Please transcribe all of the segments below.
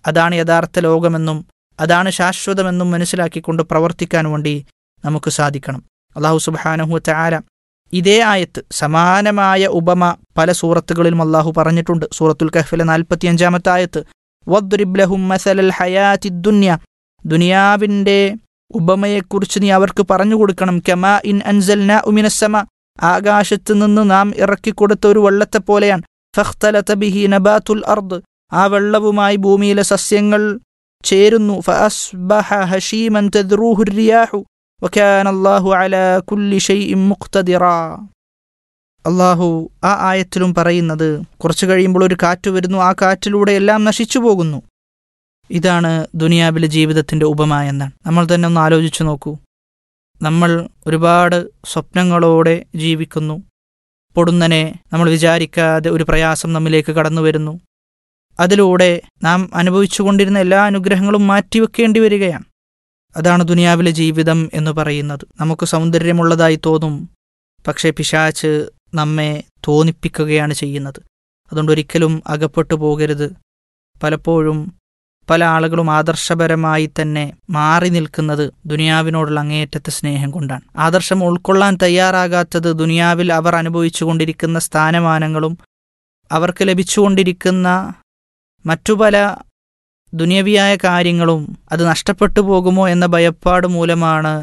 അതാണ് യഥാർത്ഥ ലോകമെന്നും അതാണ് ശാശ്വതമെന്നും മനസ്സിലാക്കിക്കൊണ്ട് പ്രവർത്തിക്കാൻ വേണ്ടി നമുക്ക് സാധിക്കണം അള്ളാഹു സുബാനഹു ചാല ഇതേ ആയത്ത് സമാനമായ ഉപമ പല സൂറത്തുകളിലും അള്ളാഹു പറഞ്ഞിട്ടുണ്ട് സൂറത്തുൽ കഹ്ഫിലെ നാൽപ്പത്തിയഞ്ചാമത്തെ ആയത്ത് വദ്രിബ്ലഹും മസലൽ ഹയാത്തി ദുന്യ ദുനിയാവിൻ്റെ ഉപമയെക്കുറിച്ച് നീ അവർക്ക് പറഞ്ഞു കൊടുക്കണം കമാ ഇൻ അൻസൽന ഉമിനസമ ആകാശത്ത് നിന്ന് നാം ഇറക്കിക്കൊടുത്ത ഒരു വെള്ളത്തെ പോലെയാണ് ഫഖ്തലത ബിഹി നബാത്തുൽ അർദ് ആ വെള്ളവുമായി ഭൂമിയിലെ സസ്യങ്ങൾ ചേരുന്നു ഫഅസ്ബഹ ഹഷീമൻ തദ്റൂഹു റിയാഹു വകാന അല്ലാഹു അലാ കുല്ലി ഷൈഇൻ മുഖ്തദിറാ അള്ളാഹു ആ ആയത്തിലും പറയുന്നത് കുറച്ചു കഴിയുമ്പോൾ ഒരു കാറ്റ് വരുന്നു ആ കാറ്റിലൂടെ എല്ലാം നശിച്ചു പോകുന്നു ഇതാണ് ദുനിയാവിലെ ജീവിതത്തിന്റെ ഉപമ എന്നാണ് നമ്മൾ തന്നെ ഒന്ന് ആലോചിച്ചു നോക്കൂ നമ്മൾ ഒരുപാട് സ്വപ്നങ്ങളോടെ ജീവിക്കുന്നു പൊടുന്നനെ നമ്മൾ വിചാരിക്കാതെ ഒരു പ്രയാസം നമ്മിലേക്ക് കടന്നു വരുന്നു അതിലൂടെ നാം അനുഭവിച്ചുകൊണ്ടിരുന്ന എല്ലാ അനുഗ്രഹങ്ങളും മാറ്റിവെക്കേണ്ടി വരികയാണ് അതാണ് ദുനിയാവിലെ ജീവിതം എന്ന് പറയുന്നത് നമുക്ക് സൗന്ദര്യമുള്ളതായി തോന്നും പക്ഷേ പിശാച്ച് നമ്മെ തോന്നിപ്പിക്കുകയാണ് ചെയ്യുന്നത് അതുകൊണ്ട് ഒരിക്കലും അകപ്പെട്ടു പോകരുത് പലപ്പോഴും പല ആളുകളും ആദർശപരമായി തന്നെ മാറി നിൽക്കുന്നത് ദുനിയാവിനോടുള്ള അങ്ങേയറ്റത്തെ സ്നേഹം കൊണ്ടാണ് ആദർശം ഉൾക്കൊള്ളാൻ തയ്യാറാകാത്തത് ദുനിയാവിൽ അവർ അനുഭവിച്ചുകൊണ്ടിരിക്കുന്ന സ്ഥാനമാനങ്ങളും അവർക്ക് ലഭിച്ചുകൊണ്ടിരിക്കുന്ന മറ്റു പല ദുനിയവിയായ കാര്യങ്ങളും അത് നഷ്ടപ്പെട്ടു പോകുമോ എന്ന ഭയപ്പാട് മൂലമാണ്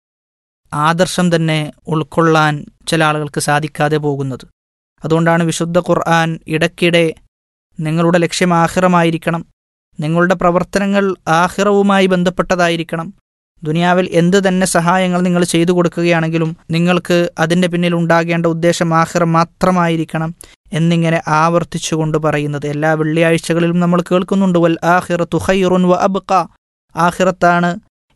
ആദർശം തന്നെ ഉൾക്കൊള്ളാൻ ചില ആളുകൾക്ക് സാധിക്കാതെ പോകുന്നത് അതുകൊണ്ടാണ് വിശുദ്ധ ഖുർആൻ ഇടയ്ക്കിടെ നിങ്ങളുടെ ലക്ഷ്യം ആഹിറമായിരിക്കണം നിങ്ങളുടെ പ്രവർത്തനങ്ങൾ ആഹിറവുമായി ബന്ധപ്പെട്ടതായിരിക്കണം ദുനിയാവിൽ എന്ത് തന്നെ സഹായങ്ങൾ നിങ്ങൾ ചെയ്തു കൊടുക്കുകയാണെങ്കിലും നിങ്ങൾക്ക് അതിൻ്റെ പിന്നിൽ ഉണ്ടാകേണ്ട ഉദ്ദേശം ആഹിറം മാത്രമായിരിക്കണം എന്നിങ്ങനെ ആവർത്തിച്ചുകൊണ്ട് പറയുന്നത് എല്ലാ വെള്ളിയാഴ്ചകളിലും നമ്മൾ കേൾക്കുന്നുണ്ട് വൽ ആഹിറത്തു ഖൈറുൻ വ അബ്ക ആഹിറത്താണ്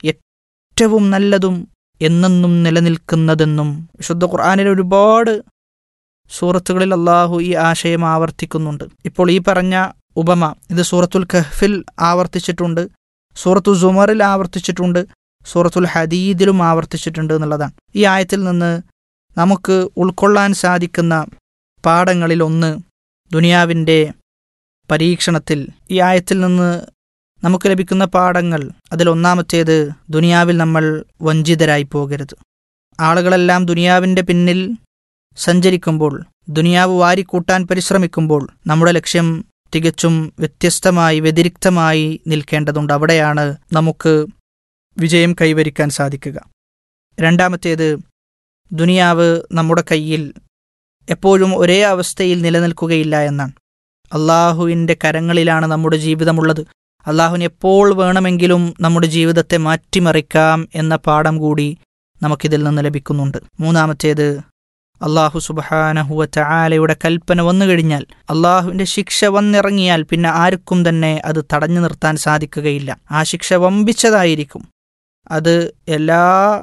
ഏറ്റവും നല്ലതും എന്നെന്നും നിലനിൽക്കുന്നതെന്നും വിശുദ്ധ ഖുർആാനിൽ ഒരുപാട് സൂറത്തുകളിൽ അള്ളാഹു ഈ ആശയം ആവർത്തിക്കുന്നുണ്ട് ഇപ്പോൾ ഈ പറഞ്ഞ ഉപമ ഇത് സൂറത്തുൽ കഹ്ഫിൽ ആവർത്തിച്ചിട്ടുണ്ട് സൂറത്തു സുമറിൽ ആവർത്തിച്ചിട്ടുണ്ട് സൂറത്തുൽ ഹദീദിലും ആവർത്തിച്ചിട്ടുണ്ട് എന്നുള്ളതാണ് ഈ ആയത്തിൽ നിന്ന് നമുക്ക് ഉൾക്കൊള്ളാൻ സാധിക്കുന്ന പാഠങ്ങളിൽ ഒന്ന് ദുനിയാവിൻ്റെ പരീക്ഷണത്തിൽ ഈ ആയത്തിൽ നിന്ന് നമുക്ക് ലഭിക്കുന്ന പാഠങ്ങൾ അതിലൊന്നാമത്തേത് ദുനിയാവിൽ നമ്മൾ വഞ്ചിതരായി പോകരുത് ആളുകളെല്ലാം ദുനിയാവിൻ്റെ പിന്നിൽ സഞ്ചരിക്കുമ്പോൾ ദുനിയാവ് വാരിക്കൂട്ടാൻ പരിശ്രമിക്കുമ്പോൾ നമ്മുടെ ലക്ഷ്യം തികച്ചും വ്യത്യസ്തമായി വ്യതിരിക്തമായി നിൽക്കേണ്ടതുണ്ട് അവിടെയാണ് നമുക്ക് വിജയം കൈവരിക്കാൻ സാധിക്കുക രണ്ടാമത്തേത് ദുനിയാവ് നമ്മുടെ കയ്യിൽ എപ്പോഴും ഒരേ അവസ്ഥയിൽ നിലനിൽക്കുകയില്ല എന്നാണ് അള്ളാഹുവിൻ്റെ കരങ്ങളിലാണ് നമ്മുടെ ജീവിതമുള്ളത് അള്ളാഹുവിന് എപ്പോൾ വേണമെങ്കിലും നമ്മുടെ ജീവിതത്തെ മാറ്റിമറിക്കാം എന്ന പാഠം കൂടി നമുക്കിതിൽ നിന്ന് ലഭിക്കുന്നുണ്ട് മൂന്നാമത്തേത് അള്ളാഹു സുബഹാനഹുവ ചായാലയുടെ കൽപ്പന വന്നു കഴിഞ്ഞാൽ അള്ളാഹുവിൻ്റെ ശിക്ഷ വന്നിറങ്ങിയാൽ പിന്നെ ആർക്കും തന്നെ അത് തടഞ്ഞു നിർത്താൻ സാധിക്കുകയില്ല ആ ശിക്ഷ വമ്പിച്ചതായിരിക്കും അത് എല്ലാ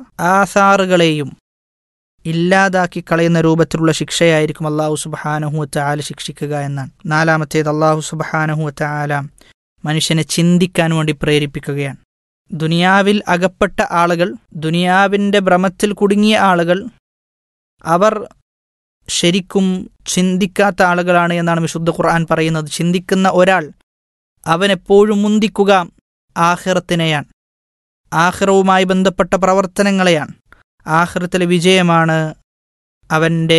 ആസാറുകളെയും ഇല്ലാതാക്കി കളയുന്ന രൂപത്തിലുള്ള ശിക്ഷയായിരിക്കും അള്ളാഹു സുബഹാനഹു ചാല ശിക്ഷിക്കുക എന്നാണ് നാലാമത്തേത് അള്ളാഹു സുബഹാനഹു ചാല മനുഷ്യനെ ചിന്തിക്കാൻ വേണ്ടി പ്രേരിപ്പിക്കുകയാണ് ദുനിയാവിൽ അകപ്പെട്ട ആളുകൾ ദുനിയാവിൻ്റെ ഭ്രമത്തിൽ കുടുങ്ങിയ ആളുകൾ അവർ ശരിക്കും ചിന്തിക്കാത്ത ആളുകളാണ് എന്നാണ് വിശുദ്ധ ഖുർആൻ പറയുന്നത് ചിന്തിക്കുന്ന ഒരാൾ അവൻ എപ്പോഴും മുന്തിക്കുക ആഹിറത്തിനെയാണ് ആഹിറവുമായി ബന്ധപ്പെട്ട പ്രവർത്തനങ്ങളെയാണ് ആഹിറത്തിലെ വിജയമാണ് അവൻ്റെ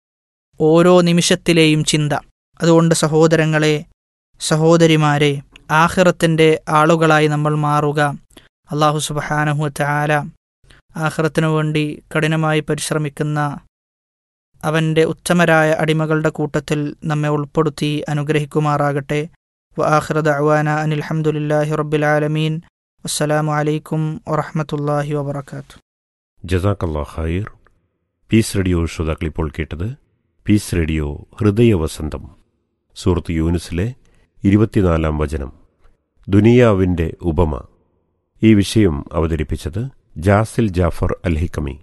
ഓരോ നിമിഷത്തിലെയും ചിന്ത അതുകൊണ്ട് സഹോദരങ്ങളെ സഹോദരിമാരെ ആഹിറത്തിൻ്റെ ആളുകളായി നമ്മൾ മാറുക അള്ളാഹു സുബഹാനഹു ചാല ആഹ്റത്തിനു വേണ്ടി കഠിനമായി പരിശ്രമിക്കുന്ന അവൻ്റെ ഉത്തമരായ അടിമകളുടെ കൂട്ടത്തിൽ നമ്മെ ഉൾപ്പെടുത്തി അനുഗ്രഹിക്കുമാറാകട്ടെ വആഖിറ ദഅവാന അനിൽ ഹംദുലില്ലാഹി റബ്ബിൽ ആലമീൻ അസ്സലാമു അലൈക്കും വറഹ്മത്തുള്ളാഹി വബറകാതുഹു ജസാക്കല്ലാ ഖൈർ പീസ് റേഡിയോ ശ്രോതാക്കൾ ഇപ്പോൾ കേട്ടത് പീസ് റേഡിയോ ഹൃദയവസന്തം സൂറത്ത് യൂനിസിലെ ഇരുപത്തിനാലാം വചനം ദുനിയാവിൻ്റെ ഉപമ ഈ വിഷയം അവതരിപ്പിച്ചത് ജാസിൽ ജാഫർ അൽഹിക്കമി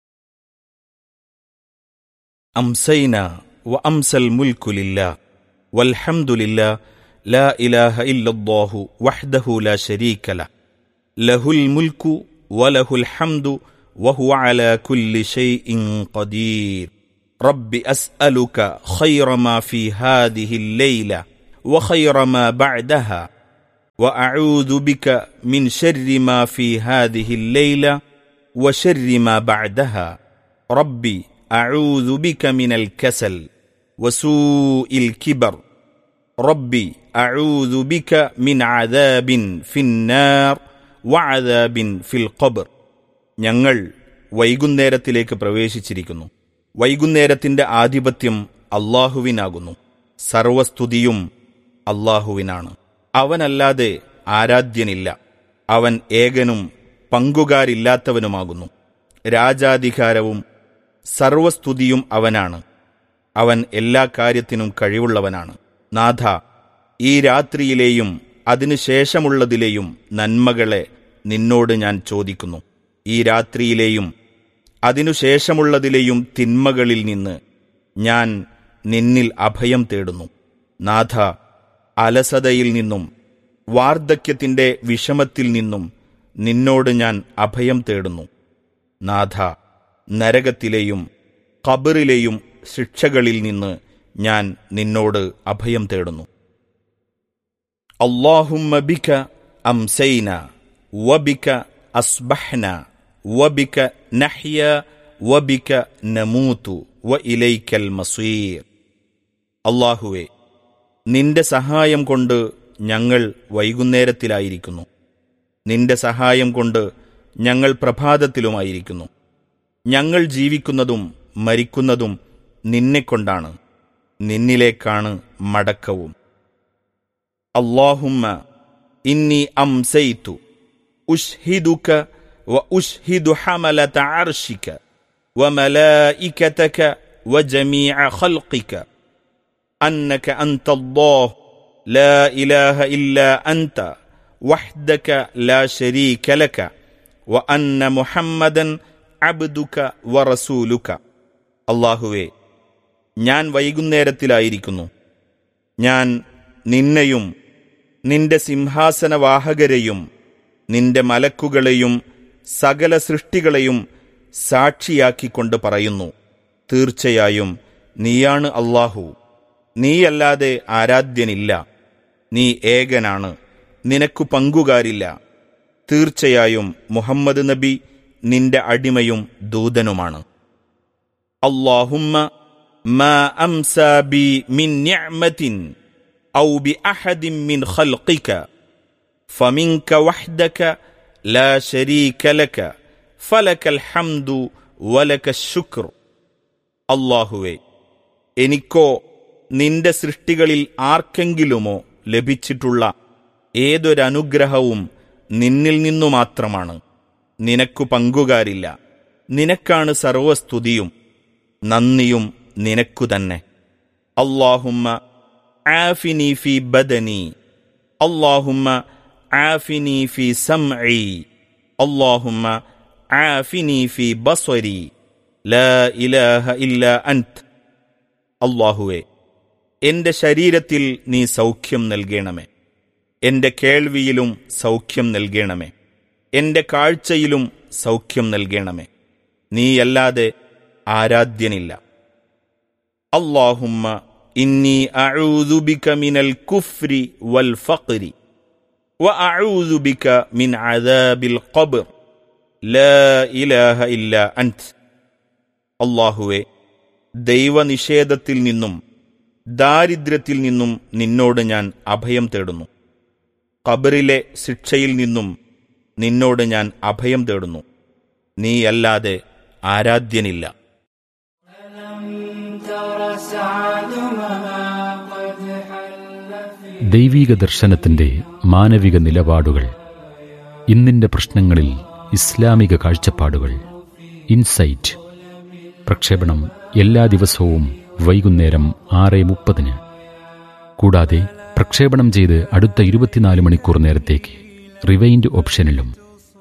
أمسينا وأمسى الملك لله والحمد لله لا إله إلا الله وحده لا شريك له له الملك وله الحمد وهو على كل شيء قدير رب أسألك خير ما في هذه الليلة وخير ما بعدها وأعوذ بك من شر ما في هذه الليلة وشر ما بعدها ربي أعوذ بك من الكسل وسوء الكبر ربي أعوذ بك من عذاب في النار وعذاب في القبر ഞങ്ങൾ വൈകുന്നേരത്തിലേക്ക് പ്രവേശിച്ചിരിക്കുന്നു വൈകുന്നേരത്തിന്റെ ആധിപത്യം അള്ളാഹുവിനാകുന്നു സർവസ്തുതിയും അള്ളാഹുവിനാണ് അവനല്ലാതെ ആരാധ്യനില്ല അവൻ ഏകനും പങ്കുകാരില്ലാത്തവനുമാകുന്നു രാജാധികാരവും സർവസ്തുതിയും അവനാണ് അവൻ എല്ലാ കാര്യത്തിനും കഴിവുള്ളവനാണ് നാഥ ഈ രാത്രിയിലെയും അതിനുശേഷമുള്ളതിലെയും നന്മകളെ നിന്നോട് ഞാൻ ചോദിക്കുന്നു ഈ രാത്രിയിലെയും അതിനുശേഷമുള്ളതിലെയും തിന്മകളിൽ നിന്ന് ഞാൻ നിന്നിൽ അഭയം തേടുന്നു നാഥ അലസതയിൽ നിന്നും വാർദ്ധക്യത്തിന്റെ വിഷമത്തിൽ നിന്നും നിന്നോട് ഞാൻ അഭയം തേടുന്നു നാഥ നരകത്തിലെയും ഖബറിലെയും ശിക്ഷകളിൽ നിന്ന് ഞാൻ നിന്നോട് അഭയം തേടുന്നു അള്ളാഹുമ്മ ബിക അംസൈന വബിക അസ്ബഹ്ന വബിക നഹ്യ വബിക നമൂതു വ ഇലൈക്കൽ മസീർ അള്ളാഹുവെ നിന്റെ സഹായം കൊണ്ട് ഞങ്ങൾ വൈകുന്നേരത്തിലായിരിക്കുന്നു നിന്റെ സഹായം കൊണ്ട് ഞങ്ങൾ പ്രഭാതത്തിലുമായിരിക്കുന്നു ഞങ്ങൾ ജീവിക്കുന്നതും മരിക്കുന്നതും നിന്നെക്കൊണ്ടാണ് നിന്നിലേക്കാണ് മടക്കവും അള്ളാഹുമ്മ ഇന്നി അംസൈതു ഉഷ്ഹിദുക വ ഉഷ്ഹിദു ഹമലത അർഷിക وملائكتك وجميع خلقك أنك أنت الله لا إله إلا أنت وحدك لا شريك لك وأن محمدا عبدك ورسولك അള്ളാഹുവേ ഞാൻ വൈകുന്നേരത്തിലായിരിക്കുന്നു ഞാൻ നിന്നെയും നിന്റെ സിംഹാസനവാഹകരെയും നിന്റെ മലക്കുകളെയും സകല സൃഷ്ടികളെയും സാക്ഷിയാക്കിക്കൊണ്ട് പറയുന്നു തീർച്ചയായും നീയാണ് അള്ളാഹു നീയല്ലാതെ ആരാധ്യനില്ല നീ ഏകനാണ് നിനക്കു പങ്കുകാരില്ല തീർച്ചയായും മുഹമ്മദ് നബി നിന്റെ അടിമയും ദൂതനുമാണ് അള്ളാഹുമ്മ ما أمسى بي من نعمة أو بأحد من خلقك فمنك وحدك لا شريك لك فلك الحمد ولك الشكر അള്ളാഹുവേ എനിക്കോ നിന്റെ സൃഷ്ടികളിൽ ആർക്കെങ്കിലുമോ ലഭിച്ചിട്ടുള്ള ഏതൊരനുഗ്രഹവും നിന്നിൽ നിന്നു മാത്രമാണ് നിനക്കു പങ്കുകാരില്ല നിനക്കാണ് സർവസ്തുതിയും നന്ദിയും നിനക്കു തന്നെ അള്ളാഹുമ്മ ആഫിനി ഫി ബദനി അള്ളാഹുമ്മ ആഫിനി ഫി സംഇ അള്ളാഹുമ്മ ആഫിനി ഫി ബസ്വരി ലാ ഇലാഹ ഇല്ല അൻത് അള്ളാഹുവെ എന്റെ ശരീരത്തിൽ നീ സൗഖ്യം നൽകണമേ എന്റെ കേൾവിയിലും സൗഖ്യം നൽകണമേ എന്റെ കാഴ്ചയിലും സൗഖ്യം നൽകണമേ നീയല്ലാതെ ആരാധ്യനില്ല അള്ളാഹുമ്മ ഇന്നി അഊദു ബിക മിനൽ കുഫ്രി വൽ ഫഖ്രി وأعوذ بك من عذاب القبر لا إله إلا أنت അള്ളാഹുവെ ദൈവനിഷേധത്തിൽ നിന്നും ദാരിദ്ര്യത്തിൽ നിന്നും നിന്നോട് ഞാൻ അഭയം തേടുന്നു ഖബറിലെ ശിക്ഷയിൽ നിന്നും നിന്നോട് ഞാൻ അഭയം തേടുന്നു നീയല്ലാതെ ആരാധ്യനില്ല ദൈവീക ദർശനത്തിന്റെ മാനവിക നിലപാടുകൾ ഇന്നിന്റെ പ്രശ്നങ്ങളിൽ ഇസ്ലാമിക കാഴ്ചപ്പാടുകൾ ഇൻസൈറ്റ് പ്രക്ഷേപണം എല്ലാ ദിവസവും വൈകുന്നേരം ആറ് മുപ്പതിന് കൂടാതെ പ്രക്ഷേപണം ചെയ്ത് അടുത്ത ഇരുപത്തിനാല് മണിക്കൂർ നേരത്തേക്ക് റിവൈൻഡ് ഓപ്ഷനിലും